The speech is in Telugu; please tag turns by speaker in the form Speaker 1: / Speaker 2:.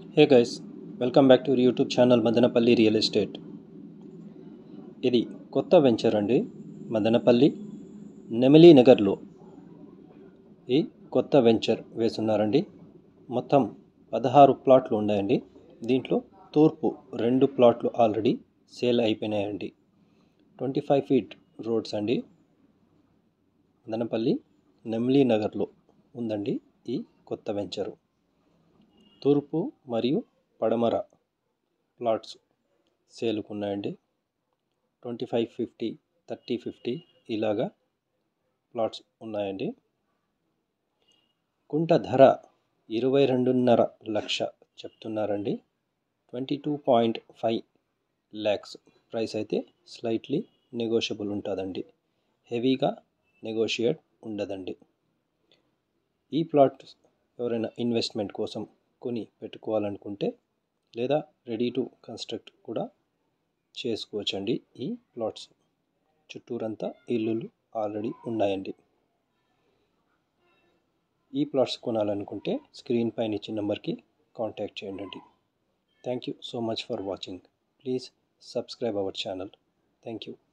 Speaker 1: hey guys welcome back to YouTube channel Madanapalle real estate ఇది కొత్త వెంచర్ అండి మదనపల్లి నెమిలీ నగర్లో ఈ కొత్త వెంచర్ వేస్తున్నారండి మొత్తం పదహారు ప్లాట్లు ఉన్నాయండి దీంట్లో తూర్పు రెండు ప్లాట్లు ఆల్రెడీ సేల్ అయిపోయినాయండి ట్వంటీ ఫైవ్ ఫీట్ రోడ్స్ అండి మదనపల్లి నెమిలీ నగర్లో ఉందండి ఈ కొత్త వెంచరు తూర్పు మరియు పడమర ప్లాట్స్ సేలుకున్నాయండి twenty five fifty thirty fifty ఇలాగా ప్లాట్స్ ఉన్నాయండి కుంట ధర ఇరవై రెండున్నర లక్ష చెప్తున్నారండి twenty two point five lakhs price అయితే స్లైట్లీ నెగోషియబుల్ ఉంటుందండి హెవీగా నెగోషియేట్ ఉండదండి ఈ ప్లాట్ ఎవరైనా ఇన్వెస్ట్మెంట్ కోసం కొని పెట్టుకోవాలనుకుంటే లేదా రెడీ టు కన్స్ట్రక్ట్ కూడా చేసుకోవచ్చండి ఈ ప్లాట్స్ చుట్టూరంతా ఇల్లులు ఆల్రెడీ ఉన్నాయండి ఈ ప్లాట్స్ కొనాలనుకుంటే స్క్రీన్ పైన ఇచ్చిన నెంబర్కి కాంటాక్ట్ చేయండి thank you so much for watching please subscribe our channel thank you